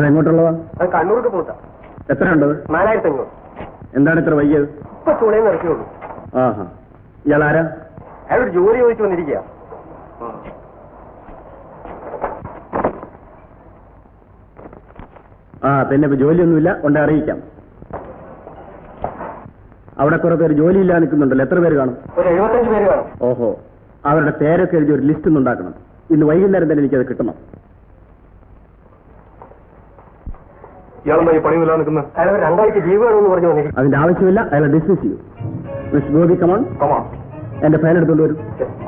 എങ്ങോട്ടുള്ളതാ അത് കണ്ണൂർക്ക് പോത്താ എത്ര ഉണ്ട് നാലായിരത്തി അഞ്ഞൂറ് എന്താണ് ഇത്ര വൈകിയത് ഇപ്പൊ ചൂളയിൽ നിന്ന് ഇറക്കിയുള്ളൂ ആഹാ ഇയാൾ ആരാ അയാളൊരു ജോലി ചോദിച്ചു വന്നിരിക്കുക ആ പിന്നെ ഇപ്പൊ ജോലിയൊന്നുമില്ല കൊണ്ട് അറിയിക്കാം അവിടെ കുറെ പേര് ജോലിയില്ലാ നിൽക്കുന്നുണ്ടല്ലോ എത്ര പേര് കാണും ഒരു എഴുപത്തഞ്ച് പേര് കാണും ഓഹോ അവരുടെ പേരൊക്കെ എഴുതി ഒരു ലിസ്റ്റ് ഒന്ന് ഉണ്ടാക്കണം ഇന്ന് വൈകുന്നേരം തന്നെ എനിക്കത് കിട്ടണം ഇയാളെന്താ ഈ പണിയൊന്നുമില്ല നിൽക്കുന്നത് അയാൾ ഒരു രണ്ടാഴ്ച ലീവ് വേണമെന്ന് പറഞ്ഞു വന്നിരിക്കും അതിന്റെ ആവശ്യമില്ല അയാളെ ഡിസ്മിസ് ചെയ്യൂ മിസ് ഗോപി കമോൺ കമാ എന്റെ ഫയൽ എടുത്തുകൊണ്ട് വരും ശരി.